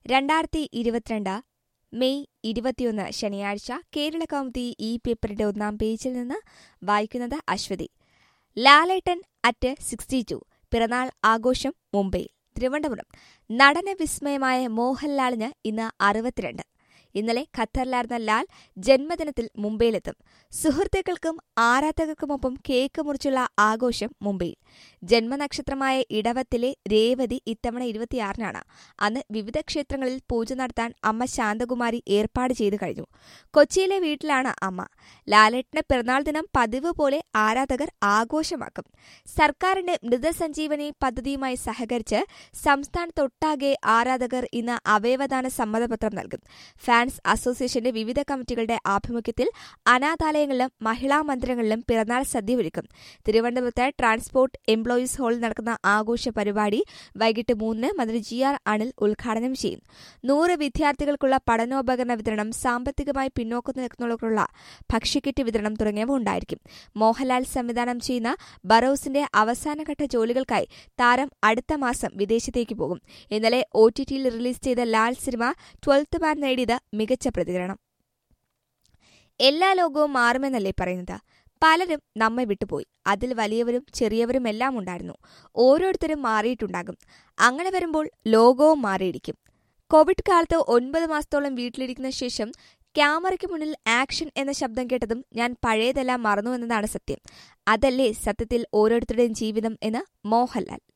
രണ്ടായിരത്തി ഇരുപത്തിരണ്ട് മെയ് ഇരുപത്തിയൊന്ന് ശനിയാഴ്ച കേരള കൗമുദി ഈ പേപ്പറിന്റെ ഒന്നാം പേജിൽ നിന്ന് വായിക്കുന്നത് Aswathy Lalettan at sixty two പിറന്നാൾ ആഘോഷം മുംബൈയിൽ തിരുവനന്തപുരം നടന വിസ്മയമായ മോഹൻലാലിന് ഇന്ന് അറുപത്തിരണ്ട് ഇന്നലെ ഖത്തറിലായിരുന്ന ലാൽ ജന്മദിനത്തിൽ മുംബൈയിലെത്തും സുഹൃത്തുക്കൾക്കും ആരാധകർക്കുമൊപ്പം കേക്ക് മുറിച്ചുള്ള ആഘോഷം മുംബൈയിൽ ജന്മനക്ഷത്രമായ ഇടവത്തിലെ രേവതി ഇത്തവണ ഇരുപത്തിയാറിനാണ് അന്ന് വിവിധ ക്ഷേത്രങ്ങളിൽ പൂജ നടത്താൻ അമ്മ ശാന്തകുമാരി ഏർപ്പാട് ചെയ്തു കഴിഞ്ഞു കൊച്ചിയിലെ വീട്ടിലാണ് അമ്മ ലാലേട്ടന്റെ പിറന്നാൾ ദിനം പതിവ് പോലെ ആരാധകർ ആഘോഷമാക്കും സർക്കാരിന്റെ മൃതസഞ്ജീവനി പദ്ധതിയുമായി സഹകരിച്ച് സംസ്ഥാനത്തൊട്ടാകെ ആരാധകർ ഇന്ന് അവയവദാന സമ്മതപത്രം നൽകും ഫാൻസ് അസോസിയേഷന്റെ വിവിധ കമ്മിറ്റികളുടെ ആഭിമുഖ്യത്തിൽ അനാഥാലയങ്ങളിലും മഹിളാ മന്ദിരങ്ങളിലും പിറന്നാൾ സദ്യ ഒരുക്കും തിരുവനന്തപുരത്ത് ട്രാൻസ്പോർട്ട് എംപ്ലോയീസ് ഹാളിൽ നടക്കുന്ന ആഘോഷ പരിപാടി വൈകിട്ട് മൂന്നിന് മന്ത്രി ജി ആർ അനിൽ ഉദ്ഘാടനം ചെയ്യും നൂറ് വിദ്യാർത്ഥികൾക്കുള്ള പഠനോപകരണ വിതരണം സാമ്പത്തികമായി പിന്നോക്കം നിൽക്കുന്നവർക്കുള്ള ഭക്ഷ്യക്കിറ്റ് വിതരണം തുടങ്ങിയവ ഉണ്ടായിരിക്കും മോഹൻലാൽ സംവിധാനം ചെയ്യുന്ന ബറോസിന്റെ അവസാനഘട്ട ജോലികൾക്കായി താരം അടുത്ത മാസം വിദേശത്തേക്ക് പോകും ഇന്നലെ ഒ ടി ടിയിൽ റിലീസ് ചെയ്ത ലാൽ സിനിമ ട്വൽത്ത് മാൻ നേടിയത് മികച്ച പ്രതികരണം എല്ലാ ലോകവും മാറുമെന്നല്ലേ പറയുന്നത് പലരും നമ്മെ വിട്ടുപോയി അതിൽ വലിയവരും ചെറിയവരും എല്ലാം ഉണ്ടായിരുന്നു ഓരോരുത്തരും മാറിയിട്ടുണ്ടാകും അങ്ങനെ വരുമ്പോൾ ലോകവും മാറിയിരിക്കും കോവിഡ് കാലത്ത് ഒൻപത് മാസത്തോളം വീട്ടിലിരിക്കുന്ന ശേഷം ക്യാമറയ്ക്ക് മുന്നിൽ ആക്ഷൻ എന്ന ശബ്ദം കേട്ടതും ഞാൻ പഴയതെല്ലാം മറന്നു എന്നതാണ് സത്യം അതല്ലേ സത്യത്തിൽ ഓരോരുത്തരുടെയും ജീവിതം എന്ന് മോഹൻലാൽ